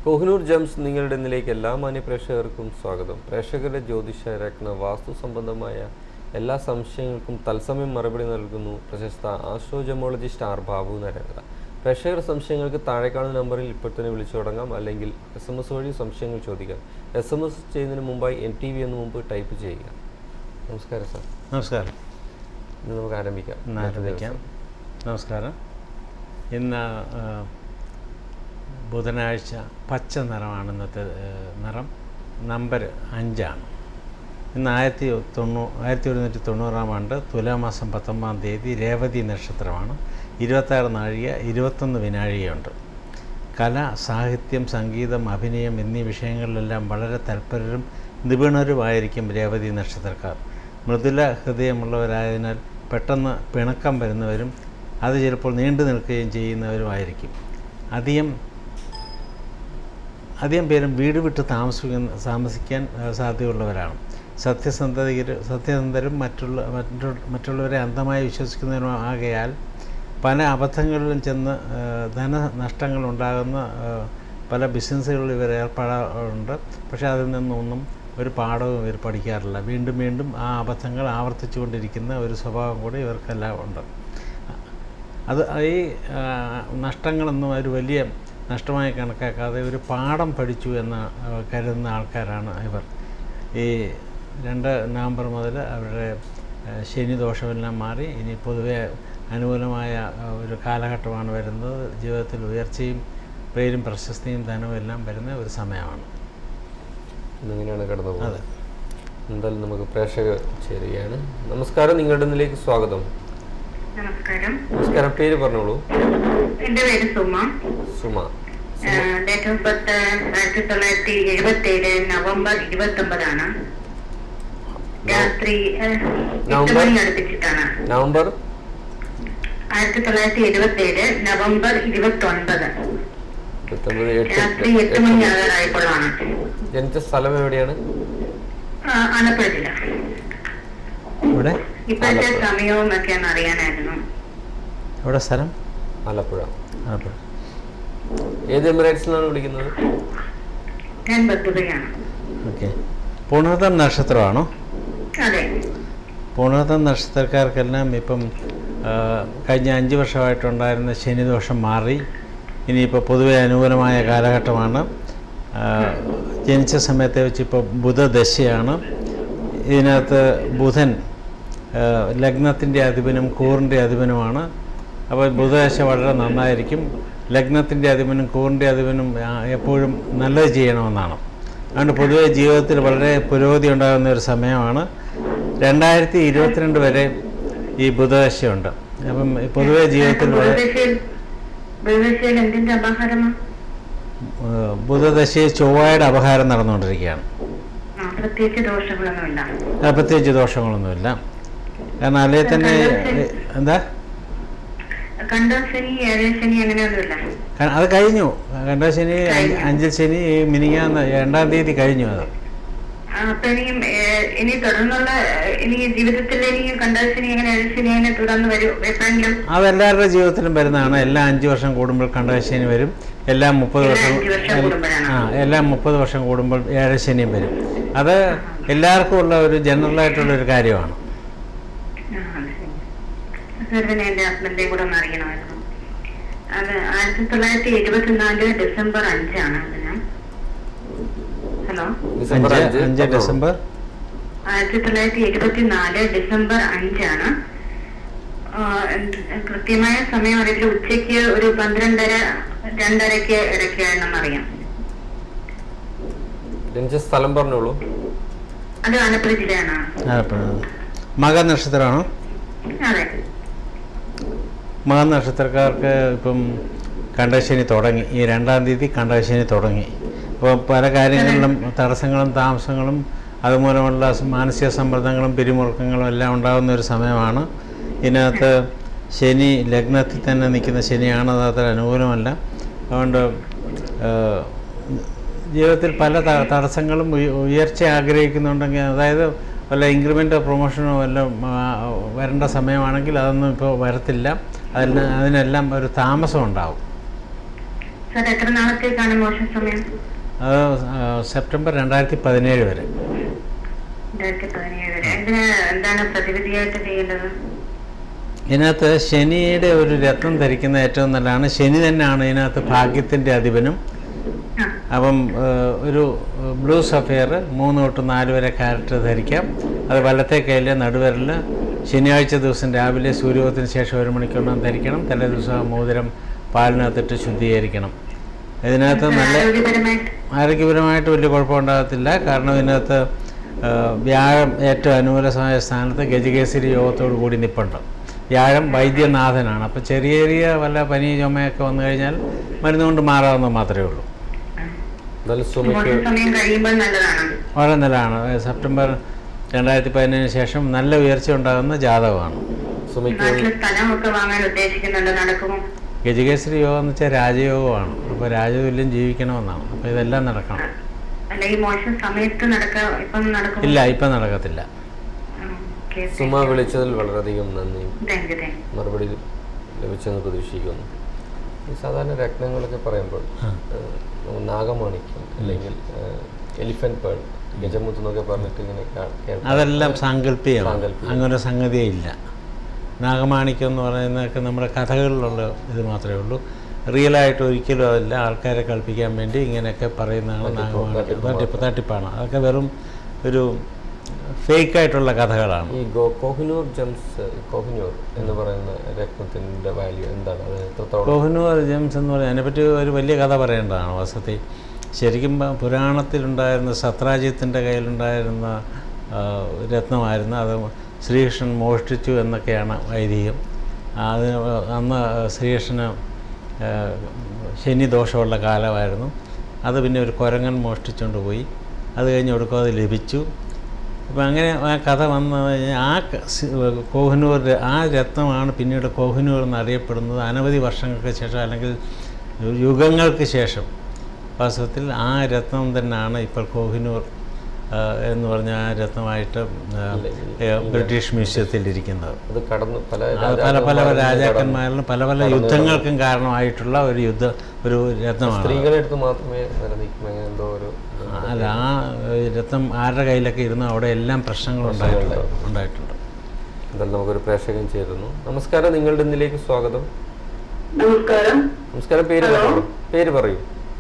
Kohinoor gems നിങ്ങളുടെ ഇന്നിലേക്ക് എല്ലാ മാന്യ പ്രേക്ഷകർക്കും സ്വാഗതം പ്രേക്ഷകരുടെ ജ്യോതിഷ രത്ന വാസ്തു സംബന്ധമായ എല്ലാ സംശയങ്ങൾക്കും തത്സമയം മറുപടി നൽകുന്നു പ്രശസ്ത ആസ്ട്രോജമോളജിസ്റ്റ് ആർ ബാബു നരേന്ദ്ര പ്രേക്ഷകർ സംശയങ്ങൾക്ക് താഴെ കാണുന്ന നമ്പറിൽ ഇപ്പോൾ തന്നെ വിളിച്ചു തുടങ്ങാം അല്ലെങ്കിൽ എസ് എം എസ് വഴി സംശയങ്ങൾ ചോദിക്കാം എസ് എം എസ് ചെയ്യുന്നതിന് മുമ്പായി എൻ ടി വി എന്ന് മുമ്പ് ടൈപ്പ് ചെയ്യുക നമസ്കാരം സാർ നമസ്കാരം ഇന്ന് നമുക്ക് ആരംഭിക്കാം ഇന്ന് ആരംഭിക്കാം നമസ്കാരം ഇന്ന് ആ, ബുധനാഴ്ച പച്ച നിറമാണ് ഇന്നത്തെ ആ, നിറം നമ്പർ അഞ്ചാണ് ഇന്ന് ആയിരത്തി തൊണ്ണൂ ആയിരത്തി ഒരുന്നൂറ്റി തൊണ്ണൂറാം ആണ്ട് തുലാമാസം പത്തൊമ്പതാം തീയതി രേവതി നക്ഷത്രമാണ് ഇരുപത്താറ് നാഴിക ഇരുപത്തൊന്ന് വിനാഴികയുണ്ട് കല സാഹിത്യം സംഗീതം അഭിനയം എന്നീ വിഷയങ്ങളിലെല്ലാം വളരെ തൽപരരും നിപുണരുമായിരിക്കും രേവതി നക്ഷത്രക്കാർ മൃദുല ഹൃദയമുള്ളവരായതിനാൽ പെട്ടെന്ന് പിണക്കം വരുന്നവരും അത് ചിലപ്പോൾ നീണ്ടു നിൽക്കുകയും ചെയ്യുന്നവരുമായിരിക്കും അധികം അധികം പേരും വീട് വിട്ട് താമസിക്കുന്ന താമസിക്കാൻ ആ, സാധ്യതയുള്ളവരാണ് സത്യസന്ധതയിൽ സത്യസന്ധരും മറ്റുള്ള മറ്റു മറ്റുള്ളവരെ അന്ധമായി വിശ്വസിക്കുന്നവരും ആകയാൽ പല അബദ്ധങ്ങളിലും ചെന്ന് ആ, ധനനഷ്ടങ്ങൾ ഉണ്ടാകുന്ന ആ, പല ബിസിനസ്സുകളിൽ ഇവർ ഏർപ്പെടാറുണ്ട് പക്ഷേ അതിൽ നിന്നൊന്നും ഒരു പാഠവും ഇവർ പഠിക്കാറില്ല വീണ്ടും വീണ്ടും ആ അബദ്ധങ്ങൾ ആവർത്തിച്ചു കൊണ്ടിരിക്കുന്ന ഒരു സ്വഭാവം കൂടി ഇവർക്കെല്ലാം ഉണ്ട് അത് ഈ ആ, നഷ്ടങ്ങളൊന്നും ഒരു വലിയ നഷ്ടമായി കണക്കാക്കാതെ ഒരു പാഠം പഠിച്ചു എന്ന് ആ, കരുതുന്ന ആൾക്കാരാണ് ഇവർ ഈ രണ്ട് നവംബർ മുതൽ അവരുടെ ആ, ശനി ദോഷമെല്ലാം മാറി ഇനി പൊതുവെ അനുകൂലമായ ആ, ഒരു കാലഘട്ടമാണ് വരുന്നത് ജീവിതത്തിൽ ഉയർച്ചയും പേരും പ്രശസ്തിയും ധനവും എല്ലാം വരുന്ന ഒരു സമയമാണ് ഇന്നിങ്ങനെയാണ് കടന്നു പോകുന്നത് അതെ. എന്തായാലും നമുക്ക് പ്രേക്ഷകർ ചേരുകയാണ് നമസ്കാരം നിങ്ങളുടെ ഇന്നിലേക്ക് സ്വാഗതം നമസ്കാരം നമസ്കാരം പേര് പറഞ്ഞോളൂ എന്റെ പേര് Suma Suma date of birth ആയിരത്തി തൊള്ളായിരത്തി എഴുപത്തി ഏഴ് നവംബർ ഇരുപത്തി ഒമ്പതാണ് രാത്രി ഏഹ്, എട്ട് നവംബർ? മണി അടുപ്പിച്ചിട്ടാണ് നവംബർ ആയിരത്തി തൊള്ളായിരത്തി എഴുപത്തി ഏഴ് നവംബർ ഇരുപത്തി ഒൻപത് ഇരുപത്തൊമ്പത് എട്ട് രാത്രി എട്ട് എട്ട് മണി ആകാറായപ്പോഴാണ് ജനിച്ച സ്ഥലം എവിടെയാണ് ആ, ആലപ്പുഴ ജില്ല ഇവിടെ ഇപ്പോഴത്തെ ആലപ്പുഴ. സമയവും ഒക്കെ ഒന്ന് അറിയാനായിരുന്നു എവിടെ സ്ഥലം ആലപ്പുഴ ആലപ്പുഴ ഏത് എമിറേറ്റ്സിലാണ് വിളിക്കുന്നത് ഞാൻ ബന്ധുതയാണ് ഓക്കെ പുണർതം നക്ഷത്രമാണോ അതെ പൂണർത്തം നക്ഷത്രക്കാർക്കെല്ലാം ഇപ്പം ആ, കഴിഞ്ഞ അഞ്ച് വർഷമായിട്ടുണ്ടായിരുന്ന ശനിദോഷം മാറി ഇനിയിപ്പോൾ പൊതുവെ അനുകൂലമായ കാലഘട്ടമാണ് ആ, ജനിച്ച സമയത്തെ വെച്ച് ഇപ്പോൾ ബുധദശയാണ് ഇതിനകത്ത് ബുധൻ ആ, ലഗ്നത്തിൻ്റെ അധിപനും കൂറിൻ്റെ അധിപനുമാണ് അപ്പോൾ ബുധദശ വളരെ നന്നായിരിക്കും ലഗ്നത്തിൻ്റെ അധിപനും കൂറിൻ്റെ അധിപനും ആ, എപ്പോഴും നല്ലത് ചെയ്യണമെന്നാണ് അതുകൊണ്ട് പൊതുവെ ജീവിതത്തിൽ വളരെ പുരോഗതി ഉണ്ടാകുന്ന ഒരു സമയമാണ് രണ്ടായിരത്തി ഇരുപത്തിരണ്ട് വരെ ഈ ബുധദശയുണ്ട് അപ്പം ഈ പൊതുവെ ജീവിതത്തിൽ വളരെ ബുധദശയിൽ ബുധദശയിൽ എന്തിന്റെ അപഹാരമാണ് ഏഹ്, ബുധദശയിൽ ചൊവ്വയുടെ അപഹാരം നടന്നുകൊണ്ടിരിക്കുകയാണ് ആ, പ്രത്യേകിച്ച് ദോഷങ്ങളൊന്നുമില്ല അത് പ്രത്യേകിച്ച് ദോഷങ്ങളൊന്നുമില്ല കാരണം അല്ലേ തന്നെ ഏഹ്, എന്താ കണ്ടോ ശനി ഏഴര ശനി അങ്ങനെയൊന്നുമില്ല ക- അത് കഴിഞ്ഞു കണ്ട ശനി അഞ്ച്- കഴിഞ്ഞു. അഞ്ചിൽ ശനി ഈ മിനിങ്ങാന്ന് രണ്ടാം തീയതി കഴിഞ്ഞു അത് ആ, അപ്പൊ ഇനിയും ഏ, ഇനി തുടർന്നുള്ള ഏ, ഇനി ജീവിതത്തിൽ ഇനി കണ്ടോ ശനി അങ്ങനെ ഏഴര ശനി അങ്ങനെ തുടർന്ന് വരും എപ്പോഴെങ്കിലും അതെല്ലാവരുടെ ജീവിതത്തിലും വരുന്നതാണ് എല്ലാ അഞ്ച് വർഷം കൂടുമ്പോൾ കണ്ടശനി വരും എല്ലാ മുപ്പത് എല്ലാ വർഷം അഞ്ച് വർഷം കൂടുമ്പോഴാണ്. ആ എല്ലാ മുപ്പത് വർഷം കൂടുമ്പോൾ ഏഴശനിയും വരും അത് എല്ലാവർക്കും ഉള്ള ഒരു ജനറലായിട്ടുള്ള ഒരു കാര്യമാണ് ആ, അത് ശരി. സാർ പിന്നെ എന്റെ ഹസ്ബൻഡിനെ കൂടെ ഒന്ന് അറിയണമായിരുന്നു അത് ആയിരത്തി തൊള്ളായിരത്തി എഴുപത്തിനാല് ഡിസംബർ അഞ്ചാണ് അതിന് ഹലോ ഡിസംബർ അഞ്ച് അഞ്ച് അഞ്ച് പറഞ്ഞോളൂ. ഡിസംബർ ആയിരത്തി തൊള്ളായിരത്തി എഴുപത്തിനാല് ഡിസംബർ അഞ്ചാണ് ആ, എന്ത് കൃത്യമായ സമയം അറിയില്ല ഉച്ചയ്ക്ക് ഒരു പന്ത്രണ്ടര രണ്ടരയ്ക്ക് ഇടയ്ക്കാണെന്ന് അറിയാം ജനിച്ച സ്ഥലം പറഞ്ഞോളൂ അത് ആലപ്പുഴ ജില്ലയാണ് ആലപ്പുഴ മക നക്ഷത്രമാണോ അതെ മക നക്ഷത്രക്കാർക്ക് ഇപ്പം കണ്ടശനി തുടങ്ങി ഈ രണ്ടാം തീയതി കണ്ടശനി തുടങ്ങി അപ്പോൾ പല കാര്യങ്ങളിലും തടസ്സങ്ങളും താമസങ്ങളും അതുമൂലമുള്ള മാനസിക സമ്മർദ്ദങ്ങളും പിരിമുറുക്കങ്ങളും എല്ലാം ഉണ്ടാകുന്ന ഒരു സമയമാണ് ഇതിനകത്ത് ശനി ലഗ്നത്തിൽ തന്നെ നിൽക്കുന്ന ശനിയാണ് അത് അത്ര അനുകൂലമല്ല അതുകൊണ്ട് ഏഹ്, ജീവിതത്തിൽ പല ത- തടസ്സങ്ങളും ഉയ- ഉയർച്ച ആഗ്രഹിക്കുന്നുണ്ടെങ്കിൽ അതായത് വല്ല ഇൻക്രിമെൻ്റ് പ്രൊമോഷനോ വല്ലതും ആ, വരേണ്ട സമയമാണെങ്കിൽ അതൊന്നും ഇപ്പോൾ വരത്തില്ല അതിന് അതിനെല്ലാം ഒരു താമസം ഉണ്ടാവും സാർ എത്ര നാളത്തേക്കാണ് മോശം സമയം അത് ആ, സെപ്റ്റംബർ രണ്ടായിരത്തി പതിനേഴ് വരെ രണ്ടായിരത്തി പതിനേഴ് വരെ എന്തിനാ എന്താണ് പ്രതിവിധിയായിട്ട് ചെയ്യേണ്ടത് ഇതിനകത്ത് ശനിയുടെ ഒരു രത്നം ധരിക്കുന്ന ഏറ്റവും നല്ലതാണ് ശനി തന്നെയാണ് ഇതിനകത്ത് ഭാഗ്യത്തിൻ്റെ അധിപനും ആ അപ്പം ഏഹ്, ഒരു ബ്ലൂ സഫയർ മൂന്ന് തൊട്ട് നാല് വരെ ക്യാരറ്റ് ധരിക്കാം അത് വലത്തെ കയ്യിൽ നടുവിരൽ ശനിയാഴ്ച ദിവസം രാവിലെ സൂര്യോദയത്തിന് ശേഷം ഒരു മണിക്കൂറിനും ധരിക്കണം തലേ ദിവസം മോതിരം പാലിനകത്തിട്ട് ശുദ്ധീകരിക്കണം ഇതിനകത്ത് നല്ല ആരോഗ്യപരമായിട്ട് ആരോഗ്യപരമായിട്ട് വലിയ കുഴപ്പമുണ്ടാകത്തില്ല കാരണം ഇതിനകത്ത് ഏഹ്, വ്യാഴം ഏറ്റവും അനുകൂലമായ സ്ഥാനത്ത് ഗജകേസരി യോഗത്തോടു കൂടി നിൽപ്പുണ്ട് വ്യാഴം വൈദ്യനാഥനാണ് അപ്പോൾ ചെറിയ ചെറിയ വല്ല പനി ചുമയൊക്കെ വന്നു കഴിഞ്ഞാൽ മരുന്ന് കൊണ്ട് മാറാവുന്നത് മാത്രമേ ഉള്ളൂ എന്തായാലും സുമയ്ക്ക് മോശം സമയം കഴിയുമ്പോൾ നല്ലതാണ് വളരെ നല്ലതാണ് അതായത് സെപ്റ്റംബർ രണ്ടായിരത്തി പതിനേഴിന് ശേഷം നല്ല ഉയർച്ച ഉണ്ടാകുന്ന ജാതകമാണ് സുമയ്ക്ക് നാട്ടില് സ്ഥലമൊക്കെ വാങ്ങാൻ ഉദ്ദേശിക്കുന്നുണ്ട് നടക്കുമോ ഗജകേസരി യോഗം എന്ന് വെച്ചാൽ രാജയോഗമാണ് അപ്പോൾ രാജതുല്യം ജീവിക്കണമെന്നാണ് അപ്പോൾ ഇതെല്ലാം നടക്കണം അല്ല ഈ മോശം സമയത്ത് നടക്കാ ഇപ്പം നടക്കുമോ ഇല്ല ഇപ്പം നടക്കത്തില്ല സുമ വിളിച്ചതിൽ വളരെയധികം നന്ദി താങ്ക് യു താങ്ക് മറുപടി ലഭിച്ചെന്ന് പ്രതീക്ഷിക്കുന്നു ഈ സാധാരണ രത്നങ്ങളൊക്കെ പറയുമ്പോൾ ഏഹ്, നമുക്ക് നാഗമാണിക്യം അല്ലെങ്കിൽ എലിഫന്റ് പേൾ ഗജമുത്ത് എന്നൊക്കെ പറഞ്ഞിട്ട് ഇങ്ങനെ കാ- കേൾക്കാം. അതെല്ലാം സാങ്കല്പികമാണ് സാങ്കല്പികം. അങ്ങനെ ഒരു സംഗതിയേ ഇല്ല നാഗമാണിക്യം എന്ന് പറയുന്നതൊക്കെ നമ്മുടെ കഥകളിലുള്ള ഇത് മാത്രമേ ഉള്ളൂ റിയലായിട്ട് ഒരിക്കലും അതല്ല ആൾക്കാരെ കളിപ്പിക്കാൻ വേണ്ടി ഇങ്ങനെയൊക്കെ പറയുന്നതാണ് തട്ടിപ്പ്, നാഗമാണിക്യം തട്ടിപ്പ് തട്ടിപ്പ് തട്ടിപ്പാണ് അതൊക്കെ വെറും ഒരു ഫേക്കായിട്ടുള്ള കഥകളാണ് ഈ ഗോ കോഹിനൂർ ജംസ് കോഹിനൂർ എന്ന് പറയുന്ന രത്നത്തിന്റെ വാല്യൂ എന്താണ് അത് എത്രത്തോളം കോഹിനൂർ ജെയിംസ് എന്ന് പറയുന്നത് അതിനെപ്പറ്റി ഒരു വലിയ കഥ പറയേണ്ടതാണ് വസതി ശരിക്കും പ- പുരാണത്തിലുണ്ടായിരുന്ന സത്രാജിത്തിൻ്റെ കയ്യിലുണ്ടായിരുന്ന ആ, രത്നമായിരുന്നു അത് ശ്രീകൃഷ്ണൻ മോഷ്ടിച്ചു എന്നൊക്കെയാണ് ഐതിഹ്യം അത് അന്ന് ശ്രീകൃഷ്ണന് ആ, ശനി ദോഷമുള്ള കാലമായിരുന്നു അത് പിന്നെ ഒരു കുരങ്ങൻ മോഷ്ടിച്ചുകൊണ്ട് പോയി അത് കഴിഞ്ഞ് കൊടുക്കും അത് ലഭിച്ചു അപ്പം അങ്ങനെ ആ കഥ വന്നു കഴിഞ്ഞാൽ ആ ക- സി- കോഹിനൂർ ര- ആ രത്നമാണ് പിന്നീട് കോഹിനൂർ എന്നറിയപ്പെടുന്നത് അനവധി വർഷങ്ങൾക്ക് ശേഷം അല്ലെങ്കിൽ യുഗങ്ങൾക്ക് ശേഷം വാസ്തവത്തിൽ ആ രത്നം തന്നെയാണ് ഇപ്പോൾ കോഹിനൂർ ആ, എന്ന് പറഞ്ഞ ആ രത്നമായിട്ട് ആ, ഏ, ബ്രിട്ടീഷ് മ്യൂസിയത്തിൽ ഇരിക്കുന്നത് അത് കടന്നു പല അത് പല പല രാജാക്കന്മാരും രാജാക്കന്മാരിലും പല പല കടന്നു യുദ്ധങ്ങൾക്കും കാരണമായിട്ടുള്ള ഒരു യുദ്ധ ഒരു രത്നമാണ് സ്ത്രീകളെ അടുത്ത് മാത്രമേ നിലനിൽക്കും അങ്ങനെ എന്തോ ഒരു അല്ല ആ ഏ, രത്നം ആരുടെ കയ്യിലൊക്കെ ഇരുന്നോ അവിടെ എല്ലാം പ്രശ്നങ്ങൾ ഉണ്ടായിട്ടുണ്ട് ഉണ്ടായിട്ടുണ്ട് എന്തായാലും നമുക്കൊരു പ്രേക്ഷകൻ ചേരുന്നു നമസ്കാരം നിങ്ങളുടെ ഇന്നിലേക്ക് സ്വാഗതം നമസ്കാരം നമസ്കാരം പേര് പറയൂ പേര് പറയൂ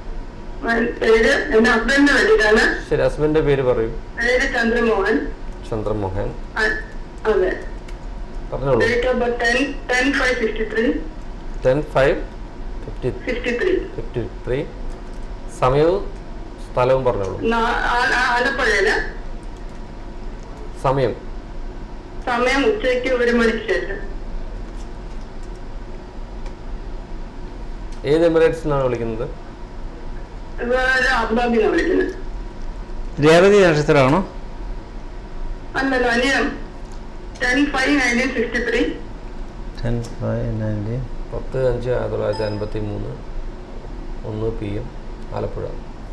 പേര് എന്റെ ഹസ്ബൻഡിന് വേണ്ടിയിട്ടാണ് ശരി ഹസ്ബൻഡിന്റെ പേര് പറയൂ പേര് ചന്ദ്രമോഹൻ ചന്ദ്രമോഹൻ അതെ പറഞ്ഞോളൂ date of birth ten ten five sixty three ten five fifty sixty three fifty three സമയവും സ്ഥലവും പറഞ്ഞോളൂ ആലപ്പുഴയില് സമയം സമയം ഉച്ചയ്ക്ക് ഒരു മണിക്ക് ശേഷം ഏത് എമിറേറ്റ്സിൽ നിന്നാണ് വിളിക്കുന്നത് വേറെ അബുദാബിന്നാണ് വിളിക്കുന്നത് രേവതി നക്ഷത്രമാണോ അല്ലല്ലോ അനിയം ten five nineteen sixty three ten five nineteen പത്ത് അഞ്ച് ആയിരത്തി തൊള്ളായിരത്തി അൻപത്തി മൂന്ന് ഒന്ന് പി എം ആലപ്പുഴ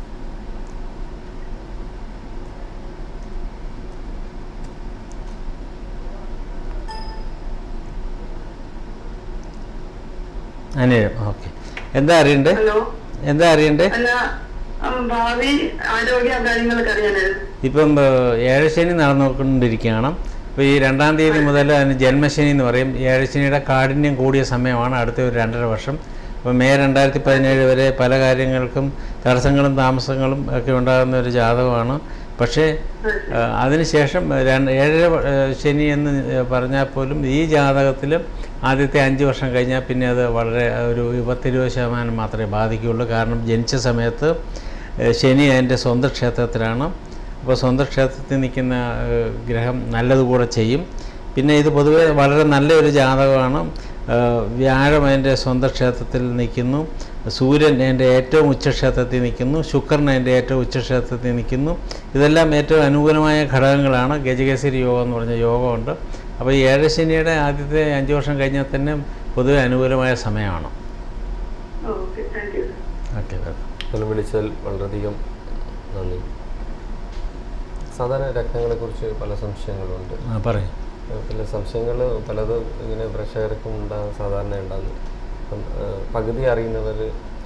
അനിയം ഓക്കെ എന്താ അറിയണ്ടേ ഹലോ എന്താ അറിയണ്ടേ അല്ല ഉം, ഭാവി ആരോഗ്യ കാര്യങ്ങളൊക്കെ അറിയാനായിരുന്നു ഇപ്പം ഏഹ്, ഏഴശനി നടന്നുകൊണ്ടിരിക്കുകയാണ് ഇപ്പോൾ ഈ രണ്ടാം തീയതി മുതൽ അതിന് ജന്മശനി എന്ന് പറയും ഏഴശനിയുടെ കാഠിന്യം കൂടിയ സമയമാണ് അടുത്ത ഒരു രണ്ടര വർഷം അപ്പോൾ മെയ് രണ്ടായിരത്തി പതിനേഴ് വരെ പല കാര്യങ്ങൾക്കും തടസ്സങ്ങളും താമസങ്ങളും ഒക്കെ ഉണ്ടാകുന്ന ഒരു ജാതകമാണ് പക്ഷേ ഏഹ്, അതിനുശേഷം രണ്ട് ഏഴര വ- ഏഹ്, ശനി എന്ന് പറഞ്ഞാൽ പോലും ഈ ജാതകത്തിൽ ആദ്യത്തെ അഞ്ച് വർഷം കഴിഞ്ഞാൽ പിന്നെ അത് വളരെ ഒരു പത്തിരുപത് ശതമാനം മാത്രമേ ബാധിക്കുകയുള്ളൂ കാരണം ജനിച്ച സമയത്ത് ഏഹ്, ശനി അതിൻ്റെ സ്വന്തം ക്ഷേത്രത്തിലാണ് അപ്പോൾ സ്വന്തം ക്ഷേത്രത്തിൽ നിൽക്കുന്ന ഏഹ്, ഗ്രഹം നല്ലതുകൂടെ ചെയ്യും പിന്നെ ഇത് പൊതുവെ വളരെ നല്ലൊരു ജാതകമാണ് ഏഹ്, വ്യാഴം അതിൻ്റെ സ്വന്തം ക്ഷേത്രത്തിൽ നിൽക്കുന്നു സൂര്യൻ അതിൻ്റെ ഏറ്റവും ഉച്ചക്ഷേത്രത്തിൽ നിൽക്കുന്നു ശുക്രൻ അതിൻ്റെ ഏറ്റവും ഉച്ചക്ഷേത്രത്തിൽ നിൽക്കുന്നു ഇതെല്ലാം ഏറ്റവും അനുകൂലമായ ഘടകങ്ങളാണ് ഗജകേസരി യോഗം എന്ന് പറഞ്ഞ യോഗമുണ്ട് അപ്പോൾ ഈ ഏഴശനിയുടെ ആദ്യത്തെ അഞ്ച് വർഷം കഴിഞ്ഞാൽ തന്നെ പൊതുവെ അനുകൂലമായ സമയമാണ് ഓക്കെ താങ്ക് യു ഓക്കെ നിങ്ങൾ വിളിച്ചതിൽ വളരെയധികം നന്ദി സാധാരണ രത്നങ്ങളെക്കുറിച്ച് പല സംശയങ്ങളുണ്ട് ആ പറയും ഏഹ് പല സംശയങ്ങൾ പലതും ഇങ്ങനെ പ്രേക്ഷകർക്കും ഉണ്ടാകാൻ സാധാരണ ഉണ്ടാകുന്നു അപ്പം ഏഹ് പകുതി അറിയുന്നവർ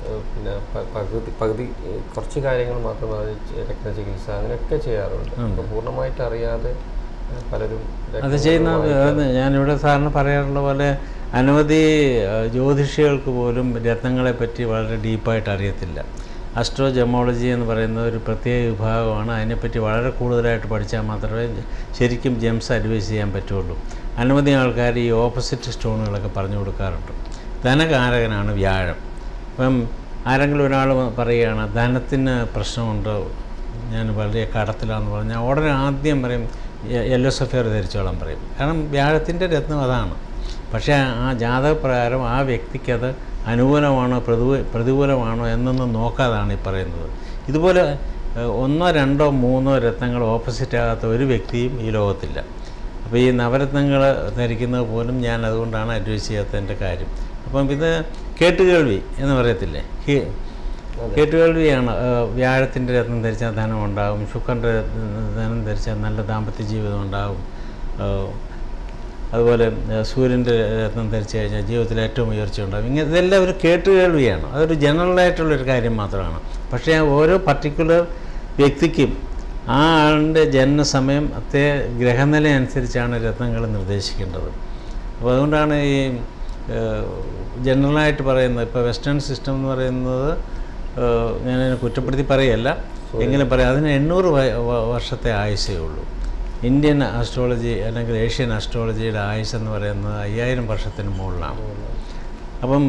ഏഹ് പിന്നെ പ- പകുതി പകുതി ഏഹ് കുറച്ച് കാര്യങ്ങൾ മാത്രം അത് ചെ- രക്തചികിത്സ അങ്ങനെയൊക്കെ ചെയ്യാറുണ്ട് അപ്പോൾ പൂർണ്ണമായിട്ട് അറിയാതെ ഏഹ് പലരും അത് രക്തം ചെയ്യുന്ന വാങ്ങിക്കാറ്. അത് ഞാനിവിടെ സാറിന് പറയാറുള്ള പോലെ അനവധി ആ, ജ്യോതിഷികൾക്ക് പോലും രത്നങ്ങളെ പറ്റി വളരെ ഡീപ്പായിട്ട് അറിയത്തില്ല അസ്ട്രോ ജമോളജി എന്ന് പറയുന്ന ഒരു പ്രത്യേക വിഭാഗമാണ് അതിനെപ്പറ്റി വളരെ കൂടുതലായിട്ട് പഠിച്ചാൽ മാത്രമേ ശരിക്കും ജെംസ് അഡ്വൈസ് ചെയ്യാൻ പറ്റുള്ളൂ അനവധി ആൾക്കാർ ഈ ഓപ്പോസിറ്റ് സ്റ്റോണുകളൊക്കെ പറഞ്ഞു കൊടുക്കാറുണ്ട് ധനകാരകനാണ് വ്യാഴം ഇപ്പം ആരെങ്കിലും ഒരാൾ പറയുകയാണ് ധനത്തിന് പ്രശ്നമുണ്ട് ഞാൻ വളരെ കടത്തിലാന്ന് പറഞ്ഞാൽ ഉടനെ ആദ്യം പറയും യെല്ലോ സഫയർ ധരിച്ചോളാൻ പറയും കാരണം വ്യാഴത്തിൻ്റെ രത്നം അതാണ് പക്ഷേ ആ ജാതകപ്രകാരം ആ വ്യക്തിക്കത് അനുകൂലമാണോ പ്രതികൂല പ്രതികൂലമാണോ എന്നൊന്നും നോക്കാതാണ് ഈ പറയുന്നത് ഇതുപോലെ ഏഹ്, ഒന്നോ രണ്ടോ മൂന്നോ രത്നങ്ങൾ ഓപ്പോസിറ്റ് ആകാത്ത ഒരു വ്യക്തിയും ഈ ലോകത്തില്ല അപ്പോൾ ഈ നവരത്നങ്ങൾ ധരിക്കുന്നത് പോലും ഞാൻ അതുകൊണ്ടാണ് അഡ്വൈസ് ചെയ്യാത്തതിൻ്റെ കാര്യം അപ്പം ഇത് കേട്ടുകേൾവി എന്ന് പറയത്തില്ലേ ഹി- കേട്ടുകേൾവിയാണ് വ്യാഴത്തിൻ്റെ രത്നം ധരിച്ചാൽ ധനം ഉണ്ടാകും ശുക്രൻ്റെ ധനം ധരിച്ചാൽ നല്ല ദാമ്പത്യ ജീവിതം ഉണ്ടാകും ഏഹ് അതുപോലെ ഏഹ് സൂര്യൻ്റെ രത്നം ധരിച്ചു കഴിഞ്ഞാൽ ജീവിതത്തിൽ ഏറ്റവും ഉയർച്ച ഉണ്ടാകും ഇങ്ങനെ ഇതെല്ലാം ഒരു കേട്ടുകേൾവിയാണ് അതൊരു ജനറലായിട്ടുള്ളൊരു കാര്യം മാത്രമാണ് പക്ഷേ ഓരോ പർട്ടിക്കുലർ വ്യക്തിക്കും ആ ആളിൻ്റെ ജനനസമയത്തെ ഗ്രഹനില അനുസരിച്ചാണ് രത്നങ്ങൾ നിർദ്ദേശിക്കേണ്ടത് അപ്പോൾ അതുകൊണ്ടാണ് ഈ ഏഹ്, ജനറലായിട്ട് പറയുന്നത് ഇപ്പോൾ വെസ്റ്റേൺ സിസ്റ്റം എന്ന് പറയുന്നത് ഏഹ്, ഞാനതിനെ കുറ്റപ്പെടുത്തി പറയല്ല എങ്കിലും പറയാം അതിന് എണ്ണൂറ് വ- വ- വർഷത്തെ ആയുസേ ഉള്ളൂ ഇന്ത്യൻ അസ്ട്രോളജി അല്ലെങ്കിൽ ഏഷ്യൻ അസ്ട്രോളജിയുടെ ആയുസ് എന്ന് പറയുന്നത് അയ്യായിരം വർഷത്തിന് മുകളിലാണ് അപ്പം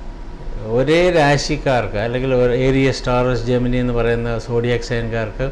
ഒരേ രാശിക്കാർക്ക് അല്ലെങ്കിൽ ഒരു ഏരിയ സ്റ്റാറസ് ജെമിനി എന്ന് പറയുന്ന സോഡിയാക് സൈൻകാർക്ക്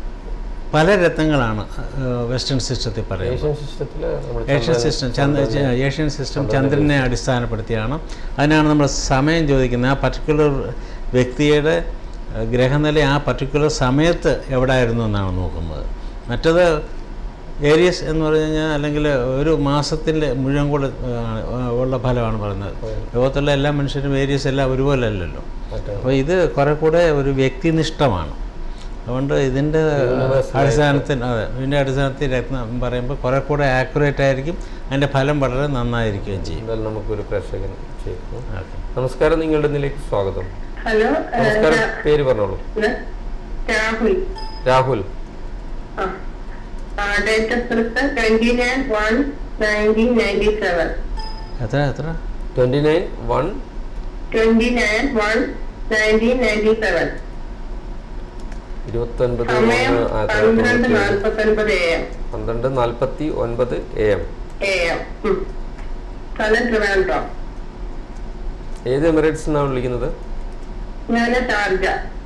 പല രത്നങ്ങളാണ് ഏഹ്, വെസ്റ്റേൺ സിസ്റ്റത്തിൽ പറയുന്നത് ഏഷ്യൻ സിസ്റ്റത്തിൽ നമ്മൾ ഏഷ്യൻ സിസ്റ്റം ചന്ദ്ര ഏഷ്യൻ സിസ്റ്റം ചന്ദ്രനെ അടിസ്ഥാനപ്പെടുത്തിയാണ് അതിനാണ് നമ്മൾ സമയം ചോദിക്കുന്നത് ആ പർട്ടിക്കുലർ വ്യക്തിയുടെ ഏഹ്, ഗ്രഹനില ആ പർട്ടിക്കുലർ സമയത്ത് എവിടെയായിരുന്നു എന്നാണ് നോക്കുന്നത് മറ്റത് ഏരിയസ് എന്ന് പറഞ്ഞു കഴിഞ്ഞാൽ അല്ലെങ്കിൽ ഒരു മാസത്തിൻ്റെ മുഴുവൻ കൂടെ ഏഹ്, ഉള്ള ഫലമാണ് പറയുന്നത് ലോകത്തുള്ള എല്ലാ മനുഷ്യരും ഏരിയസ് എല്ലാം ഒരുപോലെ അല്ലല്ലോ മറ്റാണ്. അപ്പോൾ ഇത് കുറെ കൂടെ ഒരു വ്യക്തിനിഷ്ഠമാണ് അതുകൊണ്ട് ഇതിൻ്റെ അടിസ്ഥാനത്തിൽ അതെ ഇതിൻ്റെ അടിസ്ഥാനത്തിൽ രത്നം പറയുമ്പോൾ കുറെ കൂടെ ആക്യുറേറ്റ് ആയിരിക്കും അതിൻ്റെ ഫലം വളരെ നന്നായിരിക്കുകയും ചെയ്യും എന്തായാലും നമുക്കൊരു പ്രേക്ഷകൻ ചെയ്യുന്നു ഓക്കെ നമസ്കാരം നിങ്ങളുടെ ഇതിലേക്ക് സ്വാഗതം ഹലോ നമസ്കാരം പേര് പറഞ്ഞോളൂ Rahul Rahul date of birth twenty nine one nineteen ninety seven എത്ര എത്ര twenty nine one twenty nine one nineteen ninety seven ഇരുപത്തൊൻപത് സമയം ഒന്ന് ആയിരത്തി തൊള്ളായിരത്തി പന്ത്രണ്ട് തൊണ്ണൂറ്റി ഏഴ്. നാൽപ്പത്തൊൻപത് എ എം പന്ത്രണ്ട് നാൽപ്പത്തി ഒൻപത് എ എം എ എം സ്ഥലം ട്രിവാൻഡ്രം ഏത് എമിറേറ്റ്സ് എന്നാണ് വിളിക്കുന്നത് ഞാൻ ഷാർജ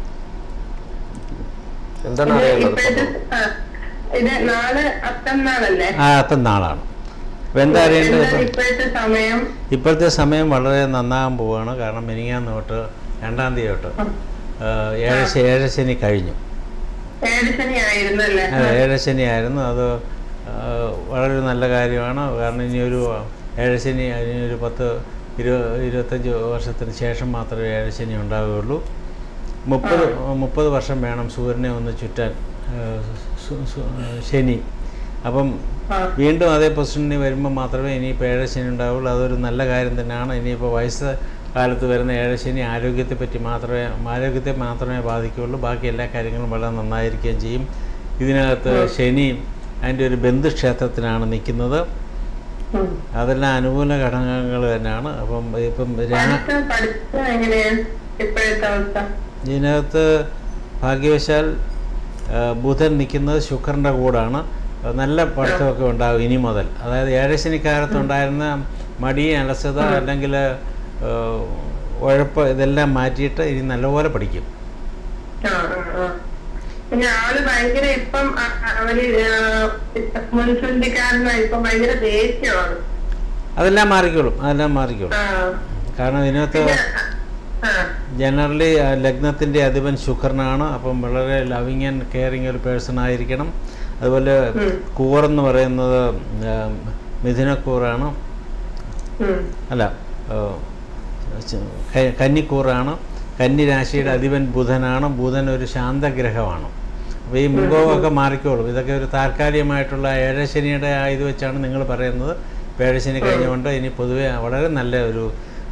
എന്താണ് ഇത് അറിയേണ്ടത് ഇപ്പോഴത്തെ ആ, ഇത് നാളെ അത്തന്നാളല്ലേ ആ അപ്പം നാളാണ് അപ്പോൾ എന്താ അറിയേണ്ടത് ഇപ്പം ഇപ്പോഴത്തെ സമയം ഇപ്പോഴത്തെ സമയം വളരെ നന്നാകാൻ പോവുകയാണ് കാരണം മിനിങ്ങാന്ന് തൊട്ട് രണ്ടാം തീയതി തൊട്ട് ആ, ഏഴ് ശ- ഏഴ് ശനി കഴിഞ്ഞു ഏഴ് ശനി ആയിരുന്നു അല്ലേ അതെ ഏഴശനി ആയിരുന്നു അത് ആ, വളരെ നല്ല കാര്യമാണ് കാരണം ഇനിയൊരു ഏഴശനി ഇനിയൊരു പത്ത് ഇരു ഇരുപത്തഞ്ച് വർഷത്തിന് ശേഷം മാത്രമേ ഏഴശനി ഉണ്ടാവുകയുള്ളൂ മുപ്പത് മുപ്പത് വർഷം വേണം സൂര്യനെ ഒന്ന് ചുറ്റാൻ ആ, സു- സു- ശനി അപ്പം ആ. വീണ്ടും അതേ പൊസിഷനിൽ വരുമ്പോൾ മാത്രമേ ഇനിയിപ്പോൾ ഏഴശനി ഉണ്ടാവുള്ളൂ അതൊരു നല്ല കാര്യം തന്നെയാണ് ഇനിയിപ്പോൾ വയസ്സ് കാലത്ത് വരുന്ന ഏഴശനി ആരോഗ്യത്തെ പറ്റി മാത്രമേ ആരോഗ്യത്തെ മാത്രമേ ബാധിക്കുകയുള്ളൂ ബാക്കി എല്ലാ കാര്യങ്ങളും വളരെ നന്നായിരിക്കുകയും ചെയ്യും ഇതിനകത്ത് ശനി അതിൻ്റെ ഒരു ബന്ധുക്ഷേത്രത്തിനാണ് നിൽക്കുന്നത് ഉം. അതെല്ലാം അനുകൂല ഘടകങ്ങൾ തന്നെയാണ് അപ്പം ഇപ്പം രാ പഠിത്തം പഠിത്തം എങ്ങനെയാണ് ഇപ്പോഴത്തെ അവസ്ഥ ഇതിനകത്ത് ഭാഗ്യവശാൽ ആ, ബുധൻ നിൽക്കുന്നത് ശുക്രൻ്റെ കൂടാണ് നല്ല പഠിത്തമൊക്കെ ഉണ്ടാകും ഇനി മുതൽ അതായത് ഏഴശനിക്കാലത്ത് ഉണ്ടായിരുന്ന മടി അലസത അല്ലെങ്കിൽ ആ, ഉഴപ്പ് ഇതെല്ലാം മാറ്റിയിട്ട് ഇനി നല്ലപോലെ പഠിക്കും ആ ആ ആ പിന്നെ ആള് ഭയങ്കര ഇപ്പം അ- അ- അവര് ആ, മുൻസന്ധിക്കാരനാണ് ഇപ്പം ഭയങ്കര ദേഷ്യമാണ് അതെല്ലാം മാറിക്കോളും അതെല്ലാം മാറിക്കോളും ആ കാരണം ഇതിനകത്ത് പിന്നെ ആ ജനറലി ലഗ്നത്തിൻ്റെ അധിപൻ ശുക്രനാണ് അപ്പം വളരെ ലവിങ് ആൻഡ് കെയറിങ് ഒരു പേഴ്സൺ ആയിരിക്കണം അതുപോലെ ഉം. കൂറെന്ന് പറയുന്നത് ആ, മിഥുനക്കൂറാണ് ഉം. അല്ല ആ, ച- ക- കന്നിക്കൂറാണ് കന്നി രാശിയുടെ അധിപൻ ബുധനാണ് ബുധൻ ഒരു ശാന്തഗ്രഹമാണ് അപ്പോൾ ഈ മുഖമൊക്കെ മാറിക്കോളും ഇതൊക്കെ ഒരു താൽക്കാലികമായിട്ടുള്ള ഏഴശനിയുടെ ആ ഇത് വെച്ചാണ് നിങ്ങൾ പറയുന്നത് ഇപ്പോൾ ഏഴശനി കഴിഞ്ഞുകൊണ്ട് ഇനി പൊതുവെ വളരെ നല്ല ഒരു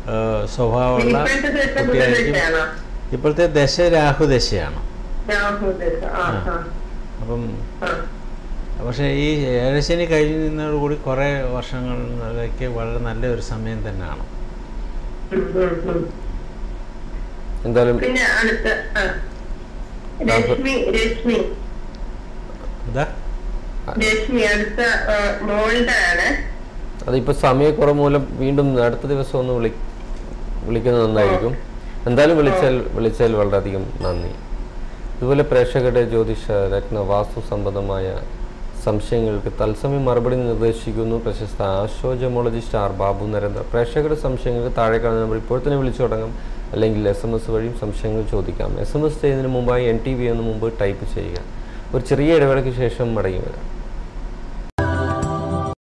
ഏഹ്, സ്വഭാവമുള്ള ഇപ്പോഴത്തെ ദശ കുട്ടിയായിരിക്കും ബുധദശയാണോ ഇപ്പോഴത്തെ ദശ രാഹുദശയാണ് രാഹുദശ ആ ആ. ആ അപ്പം ആ പക്ഷേ ഈ ഏഴശനി കഴിഞ്ഞതോടുകൂടി കുറേ വർഷങ്ങളിലേക്ക് വളരെ നല്ലൊരു സമയം തന്നെയാണ് ഉം, ഉം, ഉം. എന്തായാലും പിന്നെ അടുത്ത ആ. രശ്മി രശ്മി എന്താ രശ്മി അടുത്ത ആ, മോളുടെ ആണ് അതിപ്പോൾ സമയക്കുറവ് മൂലം വീണ്ടും അടുത്ത ദിവസം ഒന്ന് വിളി വിളിക്കുന്നത് നന്നായിരിക്കും എന്തായാലും വിളിച്ചാൽ വിളിച്ചാൽ വളരെയധികം നന്ദി ഇതുപോലെ പ്രേക്ഷകരുടെ ജ്യോതിഷ രത്ന വാസ്തു സംബന്ധമായ സംശയങ്ങൾക്ക് തത്സമയം മറുപടി നിർദ്ദേശിക്കുന്നു പ്രശസ്ത ആസ്ട്രോജമോളജിസ്റ്റ് ആർ ബാബു നരേന്ദ്ര പ്രേക്ഷകരുടെ സംശയങ്ങൾക്ക് താഴെ കാണുന്ന നമ്പർ ഇപ്പോൾ തന്നെ വിളിച്ചു തുടങ്ങാം അല്ലെങ്കിൽ എസ് എം എസ് വഴിയും സംശയങ്ങൾ ചോദിക്കാം എസ് എം എസ് ചെയ്യുന്നതിന് മുമ്പായി എൻ ടി വി എന്ന് മുമ്പ് ടൈപ്പ് ചെയ്യുക ഒരു ചെറിയ ഇടവേളയ്ക്ക് ശേഷം മടങ്ങി വരാം